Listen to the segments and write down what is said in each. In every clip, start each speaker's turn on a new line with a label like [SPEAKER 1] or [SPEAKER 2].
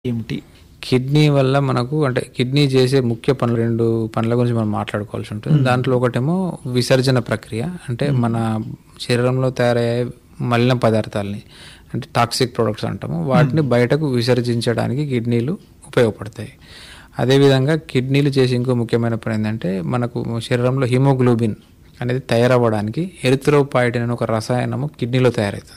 [SPEAKER 1] ఏమిటి
[SPEAKER 2] కిడ్నీ వల్ల మనకు అంటే కిడ్నీ చేసే ముఖ్య పనులు రెండు పనుల గురించి మనం మాట్లాడుకోవాల్సి ఉంటుంది దాంట్లో ఒకటేమో విసర్జన ప్రక్రియ అంటే మన శరీరంలో తయారయ్యే మలిన పదార్థాలని అంటే టాక్సిక్ ప్రొడక్ట్స్ అంటాము వాటిని బయటకు విసర్జించడానికి కిడ్నీలు ఉపయోగపడతాయి అదేవిధంగా కిడ్నీలు చేసే ఇంకో ముఖ్యమైన పని ఏంటంటే మనకు శరీరంలో హిమోగ్లోబిన్ అనేది తయారవ్వడానికి ఎరిథ్రోపాయిటిన్ అనే ఒక రసాయనము కిడ్నీలో తయారవుతుంది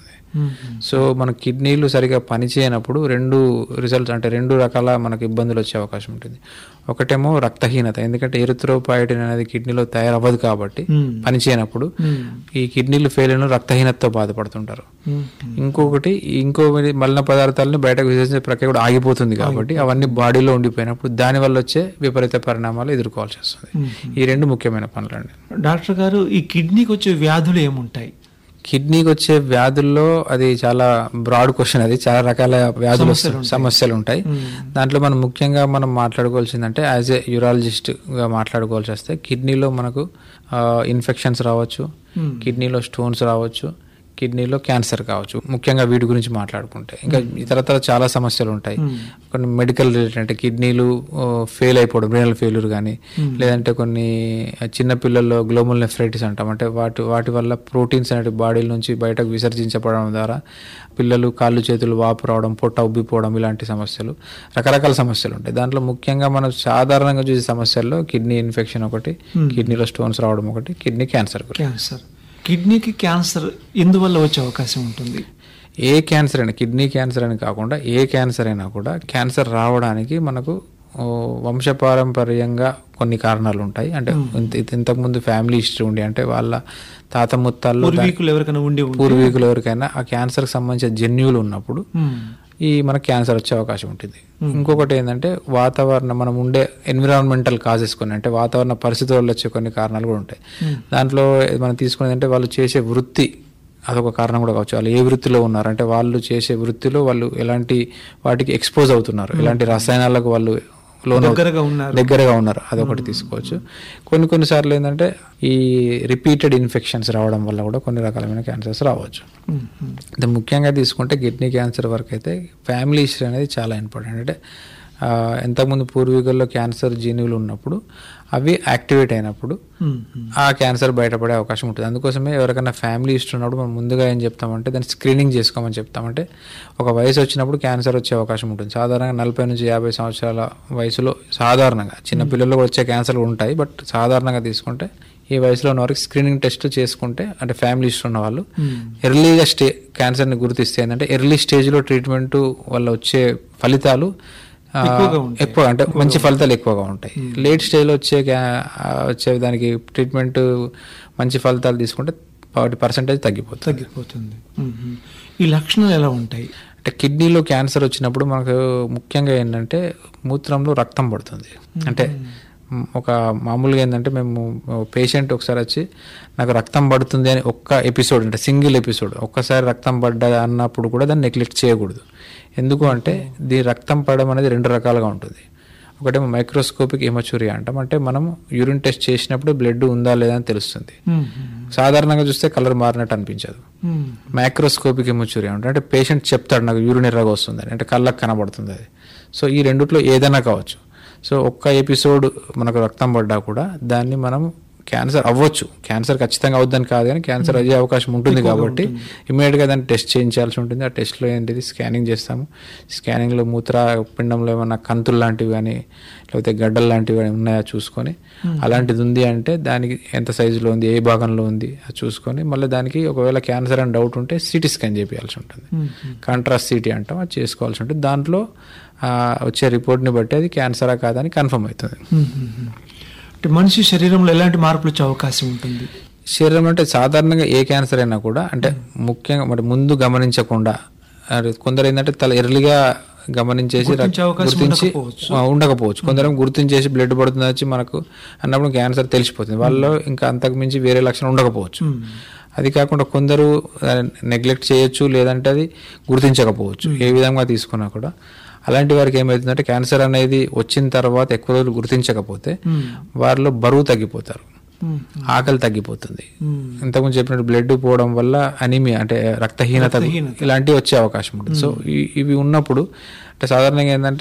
[SPEAKER 2] సో మన కిడ్నీలు సరిగా పనిచేయనప్పుడు రెండు రిజల్ట్స్ అంటే రెండు రకాల మనకు ఇబ్బందులు వచ్చే అవకాశం ఉంటుంది ఒకటేమో రక్తహీనత ఎందుకంటే ఎరిథ్రోపాయిటిన్ అనేది కిడ్నీలో తయారవ్వదు కాబట్టి పనిచేయనప్పుడు ఈ కిడ్నీలు ఫెయిల్ అయిన రక్తహీనతతో బాధపడుతుంటారు ఇంకొకటి ఇంకో మలిన పదార్థాలని బయటకు విసర్జించే ప్రక్రియ కూడా ఆగిపోతుంది కాబట్టి అవన్నీ బాడీలో ఉండిపోయినప్పుడు దానివల్ల వచ్చే విపరీత పరిణామాలు ఎదుర్కోవాల్సి వస్తుంది ఈ రెండు ముఖ్యమైన పనులండి
[SPEAKER 1] డాక్టర్ గారు ఈ కిడ్నీకి వచ్చే వ్యాధులు ఏముంటాయి
[SPEAKER 2] కిడ్నీకి వచ్చే వ్యాధుల్లో అది చాలా బ్రాడ్ క్వశ్చన్ అది చాలా రకాల వ్యాధులు వస్తాయి, సమస్యలు ఉంటాయి దాంట్లో మనం ముఖ్యంగా మనం మాట్లాడుకోవాల్సిందంటే యాజ్ ఏ యూరాలజిస్ట్ గా మాట్లాడుకోవాల్సి వస్తే కిడ్నీలో మనకు ఇన్ఫెక్షన్స్ రావచ్చు కిడ్నీలో స్టోన్స్ రావచ్చు కిడ్నీలో క్యాన్సర్ కావచ్చు ముఖ్యంగా వీటి గురించి మాట్లాడుకుంటే ఇంకా ఇతరతర చాలా సమస్యలు ఉంటాయి కొన్ని మెడికల్ రిలేటెడ్ అంటే కిడ్నీలు ఫెయిల్ అయిపోవడం రీనల్ ఫెయిల్యూర్ కానీ లేదంటే కొన్ని చిన్న పిల్లల్లో గ్లోబల్ నెఫ్రైటిస్ అంటాం అంటే వాటి వాటి వల్ల ప్రోటీన్స్ అనేవి బాడీ నుంచి బయటకు విసర్జించబడడం ద్వారా పిల్లలు కాళ్ళు చేతులు వాపు రావడం పొట్ట ఉబ్బిపోవడం ఇలాంటి సమస్యలు రకరకాల సమస్యలు ఉంటాయి దాంట్లో ముఖ్యంగా మనం సాధారణంగా చూసే సమస్యల్లో కిడ్నీ ఇన్ఫెక్షన్ ఒకటి కిడ్నీలో స్టోన్స్ రావడం ఒకటి కిడ్నీ క్యాన్సర్ ఒకటి
[SPEAKER 1] క్యాన్సర్ కిడ్నీకి క్యాన్సర్ ఎందువల్ల వచ్చే అవకాశం ఉంటుంది
[SPEAKER 2] ఏ క్యాన్సర్ అయినా కిడ్నీ క్యాన్సర్ అని కాకుండా ఏ క్యాన్సర్ అయినా కూడా క్యాన్సర్ రావడానికి మనకు ఓ, వంశపారంపర్యంగా కొన్ని కారణాలు ఉంటాయి అంటే ఇంత- ఇంతకుముందు ఫ్యామిలీ హిస్టరీ ఉండి అంటే వాళ్ళ తాత ముత్తాల్లో దా-
[SPEAKER 1] పూర్వీకులు ఎవరికైనా ఉండి ఉంటే
[SPEAKER 2] పూర్వీకులు ఎవరికైనా ఆ క్యాన్సర్కి సంబంధించిన జన్యువులు ఉన్నప్పుడు
[SPEAKER 1] మ్మ్.
[SPEAKER 2] ఈ మనకు క్యాన్సర్ వచ్చే అవకాశం ఉంటుంది ఇంకొకటి ఏంటంటే వాతావరణం మనం ఉండే ఎన్విరాన్మెంటల్ కాజెస్ కొన్ని అంటే వాతావరణ పరిస్థితుల వల్ల వచ్చే కొన్ని కారణాలు కూడా ఉంటాయి దాంట్లో మనం తీసుకునేది అంటే వాళ్ళు చేసే వృత్తి అదొక కారణం కూడా కావచ్చు వాళ్ళు ఏ వృత్తిలో ఉన్నారు అంటే వాళ్ళు చేసే వృత్తిలో వాళ్ళు ఎలాంటి వాటికి ఎక్స్పోజ్ అవుతున్నారు ఎలాంటి రసాయనాలకు వాళ్ళు లోన్
[SPEAKER 1] దగ్గరగా ఉన్నారు
[SPEAKER 2] దగ్గరగా ఉన్నారు అదొకటి తీసుకోవచ్చు కొన్ని కొన్నిసార్లు ఏంటంటే ఈ రిపీటెడ్ ఇన్ఫెక్షన్స్ రావడం వల్ల కూడా కొన్ని రకాలమైన క్యాన్సర్స్ రావచ్చు
[SPEAKER 1] మ్మ్. మ్మ్.
[SPEAKER 2] అంటే ముఖ్యంగా తీసుకుంటే కిడ్నీ క్యాన్సర్ వరకు అయితే ఫ్యామిలీ హిస్టరీ అనేది చాలా ఇంపార్టెంట్ అంటే ఆ, ఎంతకుముందు పూర్వీకుల్లో క్యాన్సర్ జీనువులు ఉన్నప్పుడు అవి యాక్టివేట్ అయినప్పుడు
[SPEAKER 1] మ్మ్. మ్మ్.
[SPEAKER 2] ఆ క్యాన్సర్ బయటపడే అవకాశం ఉంటుంది అందుకోసమే ఎవరికైనా ఫ్యామిలీ హిస్టరీ ఉన్నప్పుడు మనం ముందుగా ఏం చెప్తామంటే దాన్ని స్క్రీనింగ్ చేసుకోమని చెప్తామంటే ఒక వయసు వచ్చినప్పుడు క్యాన్సర్ వచ్చే అవకాశం ఉంటుంది సాధారణంగా నలభై నుంచి యాభై సంవత్సరాల వయసులో సాధారణంగా చిన్న పిల్లల్లో కూడా వచ్చే క్యాన్సర్లు ఉంటాయి బట్ సాధారణంగా తీసుకుంటే ఈ వయసులో ఉన్న వారికి స్క్రీనింగ్ టెస్ట్ చేసుకుంటే అంటే ఫ్యామిలీ హిస్టరీ ఉన్న వాళ్ళు
[SPEAKER 1] మ్మ్.
[SPEAKER 2] ఎర్లీగా స్టే క్యాన్సర్ని గుర్తిస్తే ఏంటంటే ఎర్లీ స్టేజ్లో ట్రీట్మెంట్ వల్ల వచ్చే ఫలితాలు ఆ,
[SPEAKER 1] ఎక్కువగా ఉంటాయి.
[SPEAKER 2] ఎక్కువ అంటే మంచి ఫలితాలు ఎక్కువగా ఉంటాయి లేట్ స్టేజ్లో వచ్చే క్యా- ఆ, వచ్చే దానికి ట్రీట్మెంట్ మంచి ఫలితాలు తీసుకుంటే వాటి పర్సంటేజ్ తగ్గిపోతుంది
[SPEAKER 1] తగ్గిపోతుంది మ్మ్. ఈ లక్షణాలు ఎలా ఉంటాయి
[SPEAKER 2] అంటే కిడ్నీలో క్యాన్సర్ వచ్చినప్పుడు మనకు ముఖ్యంగా ఏంటంటే మూత్రంలో రక్తం పడుతుంది అంటే మ్, ఒక మామూలుగా ఏంటంటే మేము పేషెంట్ ఒకసారి వచ్చి నాకు రక్తం పడుతుంది అని ఒక్క ఎపిసోడ్ అంటే సింగిల్ ఎపిసోడ్ ఒక్కసారి రక్తం పడ్డా అన్నప్పుడు కూడా దాన్ని నెగ్లెక్ట్ చేయకూడదు ఎందుకు అంటే దీ రక్తం పడడం అనేది రెండు రకాలుగా ఉంటుంది ఒకటేమో మైక్రోస్కోపిక్ ఎమచూరియా అంటాం అంటే మనం యూరిన్ టెస్ట్ చేసినప్పుడు బ్లడ్ ఉందా లేదా అని తెలుస్తుంది
[SPEAKER 1] మ్మ్.
[SPEAKER 2] సాధారణంగా చూస్తే కలర్ మారినట్టు అనిపించదు
[SPEAKER 1] మ్మ్.
[SPEAKER 2] మైక్రోస్కోపిక్ ఎమోచూరియా ఉంటుంది అంటే పేషెంట్ చెప్తాడు నాకు యూరిన్ ఎర్రగా వస్తుంది అంటే కళ్ళకు కనబడుతుంది అది సో ఈ రెండిట్లో ఏదైనా కావచ్చు సో ఒక్క ఎపిసోడ్ మనకు రక్తం పడ్డా కూడా దాన్ని మనం క్యాన్సర్ అవ్వచ్చు క్యాన్సర్ ఖచ్చితంగా అవుద్దని కాదు కానీ క్యాన్సర్ అయ్యే అవకాశం ఉంటుంది కాబట్టి ఇమీడియట్గా దాన్ని టెస్ట్ చేయించాల్సి ఉంటుంది ఆ టెస్ట్లో ఏంటిది స్కానింగ్ చేస్తాము స్కానింగ్లో మూత్ర పిండంలో ఏమైనా కంతులు లాంటివి కానీ లేకపోతే గడ్డలు లాంటివి కానీ ఉన్నాయా చూసుకొని అలాంటిది ఉంది అంటే దానికి ఎంత సైజులో ఉంది ఏ భాగంలో ఉంది అది చూసుకొని మళ్ళీ దానికి ఒకవేళ క్యాన్సర్ అని డౌట్ ఉంటే సిటీ స్కాన్ చేయాల్సి ఉంటుంది
[SPEAKER 1] మ్మ్.
[SPEAKER 2] కాంట్రాస్ట్ సిటీ అంటాం అది చేసుకోవాల్సి ఉంటుంది దాంట్లో ఆ, వచ్చే రిపోర్ట్ని బట్టి అది క్యాన్సరా కాదని కన్ఫర్మ్ అవుతుంది
[SPEAKER 1] మ్మ్. మ్మ్. అంటే మనిషి శరీరంలో ఎలాంటి మార్పులు వచ్చే అవకాశం ఉంటుంది
[SPEAKER 2] శరీరం అంటే సాధారణంగా ఏ క్యాన్సర్ అయినా కూడా అంటే ముఖ్యంగా మరి ముందు గమనించకుండా అది కొందరు ఏంటంటే తల ఎర్లీగా గమనించేసి రక్-
[SPEAKER 1] గుర్తించే అవకాశం
[SPEAKER 2] గుర్తించి
[SPEAKER 1] ఉండకపోవచ్చు.
[SPEAKER 2] ఆ, ఉండకపోవచ్చు కొందరు గుర్తించేసి బ్లడ్ పడుతుంది వచ్చి మనకు అన్నప్పుడు క్యాన్సర్ తెలిసిపోతుంది వాళ్ళలో ఇంకా అంతకు మించి వేరే లక్షణం ఉండకపోవచ్చు
[SPEAKER 1] మ్మ్.
[SPEAKER 2] అది కాకుండా కొందరు నెగ్లెక్ట్ చేయొచ్చు లేదంటే అది గుర్తించకపోవచ్చు ఏ విధంగా తీసుకున్నా కూడా అలాంటి వారికి ఏమవుతుందంటే క్యాన్సర్ అనేది వచ్చిన తర్వాత ఎక్కువ రోజులు గుర్తించకపోతే
[SPEAKER 1] మ్మ్.
[SPEAKER 2] వారిలో బరువు తగ్గిపోతారు
[SPEAKER 1] మ్మ్.
[SPEAKER 2] ఆకలి తగ్గిపోతుంది
[SPEAKER 1] మ్మ్.
[SPEAKER 2] ఇంతకుముందు చెప్పినట్టు బ్లడ్ పోవడం వల్ల అనిమియా అంటే రక్తహీనత
[SPEAKER 1] రక్తహీనత.
[SPEAKER 2] ఇలాంటివి వచ్చే అవకాశం ఉంటుంది సో ఈ- ఇవి ఉన్నప్పుడు అంటే సాధారణంగా ఏంటంటే